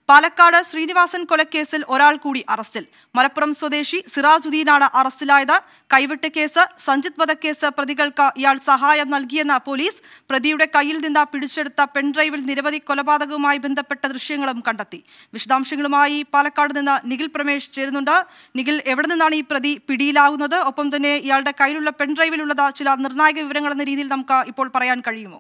പാലക്കാട് ശ്രീനിവാസൻ കൊലക്കേസിൽ ഒരാൾ കൂടി അറസ്റ്റിൽ മലപ്പുറം സ്വദേശി സിറാജുദ്ദീനാണ് അറസ്റ്റിലായത് കൈവിട്ട കേസ് സഞ്ജിത് വധക്കേസ് പ്രതികൾക്ക് ഇയാൾ സഹായം നൽകിയെന്ന പോലീസ് പ്രതിയുടെ കയ്യിൽ നിന്ന് പിടിച്ചെടുത്ത പെൺഡ്രൈവിൽ നിരവധി കൊലപാതകവുമായി ബന്ധപ്പെട്ട ദൃശ്യങ്ങളും കണ്ടെത്തി വിശദാംശങ്ങളുമായി പാലക്കാട് നിന്ന് നിഖിൽ പ്രമേഷ് ചേരുന്നുണ്ട് നിഖിൽ എവിടെ നിന്നാണ് ഈ പ്രതി പിടിയിലാകുന്നത് ഒപ്പം തന്നെ ഇയാളുടെ കയ്യിലുള്ള പെൺഡ്രൈവിലുള്ളത് ചില നിർണായക വിവരങ്ങൾ എന്ന രീതിയിൽ നമുക്ക് ഇപ്പോൾ പറയാൻ കഴിയുമോ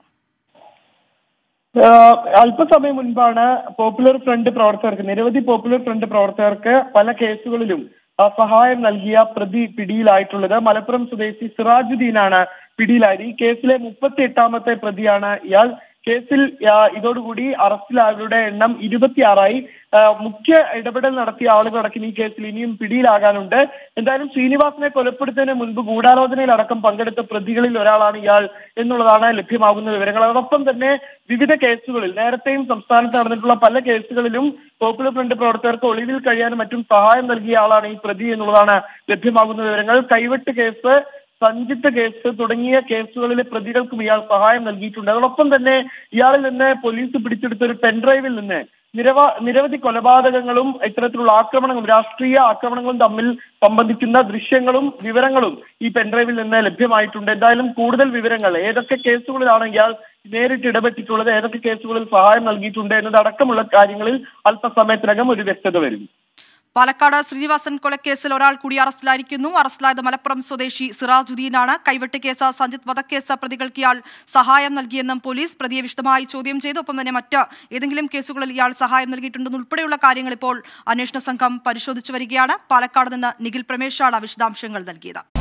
ആഹ് അല്പസമയം മുൻപാണ് പോപ്പുലർ ഫ്രണ്ട് പ്രവർത്തകർക്ക് നിരവധി പോപ്പുലർ ഫ്രണ്ട് പ്രവർത്തകർക്ക് പല കേസുകളിലും ആ, സഹായം നൽകിയ പ്രതി പിടിയിലായിട്ടുള്ളത് മലപ്പുറം സ്വദേശി സിറാജുദ്ദീനാണ് പിടിയിലായത് ഈ കേസിലെ മുപ്പത്തി എട്ടാമത്തെ പ്രതിയാണ് ഇയാൾ കേസിൽ ആ, ഇതോടുകൂടി അറസ്റ്റിലായവരുടെ എണ്ണം ഇരുപത്തിയാറായി ആ, മുഖ്യ ഇടപെടൽ നടത്തിയ ആളുകളടക്കം ഈ കേസിൽ ഇനിയും പിടിയിലാകാനുണ്ട് എന്തായാലും ശ്രീനിവാസനെ കൊലപ്പെടുത്തുന്നതിന് മുൻപ് ഗൂഢാലോചനയിലടക്കം പങ്കെടുത്ത പ്രതികളിൽ ഒരാളാണ് ഇയാൾ എന്നുള്ളതാണ് ലഭ്യമാകുന്ന വിവരങ്ങൾ അതോടൊപ്പം തന്നെ വിവിധ കേസുകളിൽ നേരത്തെയും സംസ്ഥാനത്ത് നടന്നിട്ടുള്ള പല കേസുകളിലും പോപ്പുലർ ഫ്രണ്ട് പ്രവർത്തകർക്ക് ഒളിവിൽ കഴിയാനും മറ്റും സഹായം നൽകിയ ആളാണ് ഈ പ്രതി എന്നുള്ളതാണ് ലഭ്യമാകുന്ന വിവരങ്ങൾ കൈവെട്ട് കേസ് സഞ്ചിത്ത കേസ് തുടങ്ങിയ കേസുകളിലെ പ്രതികൾക്കും ഇയാൾ സഹായം നൽകിയിട്ടുണ്ട് അതോടൊപ്പം തന്നെ ഇയാളിൽ നിന്ന് പോലീസ് പിടിച്ചെടുത്ത ഒരു പെൻഡ്രൈവിൽ നിന്ന് നിരവ നിരവധി കൊലപാതകങ്ങളും ഇത്തരത്തിലുള്ള ആക്രമണങ്ങളും രാഷ്ട്രീയ ആക്രമണങ്ങളും തമ്മിൽ സംബന്ധിക്കുന്ന ദൃശ്യങ്ങളും വിവരങ്ങളും ഈ പെൻഡ്രൈവിൽ നിന്ന് ലഭ്യമായിട്ടുണ്ട് എന്തായാലും കൂടുതൽ വിവരങ്ങൾ ഏതൊക്കെ കേസുകളിലാണ് ഇയാൾ നേരിട്ട് ഇടപെട്ടിട്ടുള്ളത് ഏതൊക്കെ കേസുകളിൽ സഹായം നൽകിയിട്ടുണ്ട് എന്നതടക്കമുള്ള കാര്യങ്ങളിൽ അല്പസമയത്തിനകം ഒരു വ്യക്തത വരും പാലക്കാട് ശ്രീനിവാസൻ കൊലക്കേസിൽ ഒരാൾ കൂടി അറസ്റ്റിലായിരിക്കുന്നു അറസ്റ്റിലായത് മലപ്പുറം സ്വദേശി സിറാജുദ്ദീനാണ് കൈവെട്ട് കേസ് സഞ്ജിത് വധക്കേസ് പ്രതികൾക്ക് ഇയാൾ സഹായം നൽകിയെന്നും പോലീസ് പ്രതിയെ വിശദമായി ചോദ്യം ചെയ്തു ഒപ്പം തന്നെ മറ്റ് ഏതെങ്കിലും കേസുകളിൽ ഇയാൾ സഹായം നൽകിയിട്ടുണ്ടെന്ന് ഉൾപ്പെടെയുള്ള കാര്യങ്ങൾ ഇപ്പോൾ അന്വേഷണ സംഘം പരിശോധിച്ചു വരികയാണ് പാലക്കാട് നിന്ന് നിഖിൽ പ്രമേശാണ് വിശദാംശങ്ങൾ നൽകിയത്